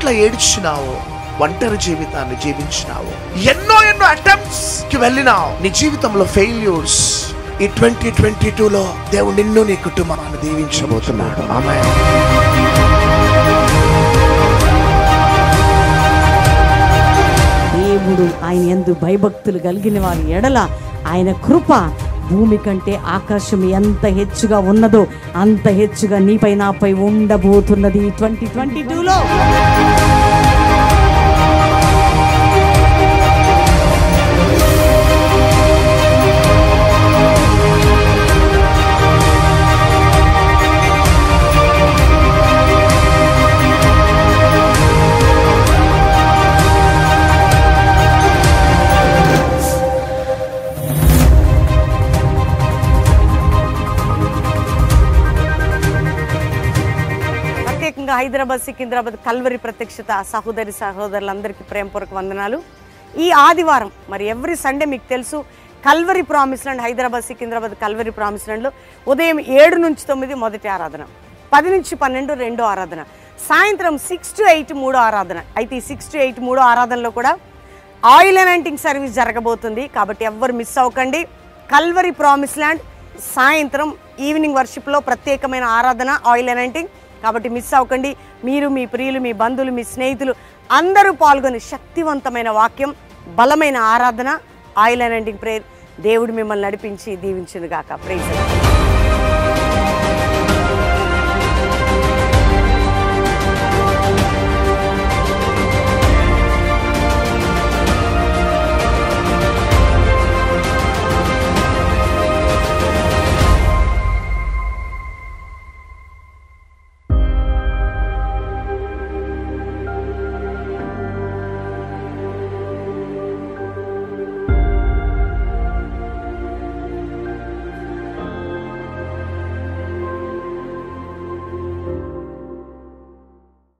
పట్ల ఏడ్చినావు ఒంటరి జీవితాన్ని జీవించినావు ఎన్నో ఎన్నో అటెంప్ట్స్ కి వెళ్ళినావు నీ జీవితంలో ఫెయిల్యూర్స్ ఈ ట్వంటీ ట్వంటీ లో దేవుడు నిన్ను నీ కుటుంబాన్ని దీవించబోతున్నాడు ఆమె దేవుడు ఆయన ఎందు భయభక్తులు కలిగిన వారి ఎడల ఆయన కృప భూమి కంటే ఆకాశం ఎంత హెచ్చుగా ఉన్నదో అంత హెచ్చుగా నీపై నాపై ఉండబోతున్నది ట్వంటీ ట్వంటీ టూలో ప్రత్యేకంగా హైదరాబాద్ సికింద్రాబాద్ కల్వరి ప్రత్యక్షత సహోదరి సహోదరులందరికీ ప్రేమపూర్వక వందనాలు ఈ ఆదివారం మరి ఎవ్రీ సండే మీకు తెలుసు Calvary promise land Hyderabad Secunderabad Calvary promise ల్యాండ్లో ఉదయం ఏడు నుంచి తొమ్మిది మొదటి ఆరాధన పది నుంచి పన్నెండు రెండో ఆరాధన సాయంత్రం సిక్స్ టు ఎయిట్ మూడో ఆరాధన అయితే ఈ సిక్స్ టు ఎయిట్ మూడో ఆరాధనలో కూడా ఆయిల్ అనౌంటింగ్ సర్వీస్ జరగబోతుంది కాబట్టి ఎవ్వరు మిస్ అవ్వకండి కల్వరి ప్రామిస్ ల్యాండ్ సాయంత్రం ఈవినింగ్ వర్షిప్లో ప్రత్యేకమైన ఆరాధన ఆయిల్ అనౌంటింగ్ కాబట్టి మిస్ అవ్వకండి మీరు మీ ప్రియులు మీ బంధువులు మీ స్నేహితులు అందరూ పాల్గొని శక్తివంతమైన వాక్యం బలమైన ఆరాధన ఆయిల్ అనౌంటింగ్ ప్రేయర్ దేవుడు మిమ్మల్ని నడిపించి దీవించును గాక ప్రేజ్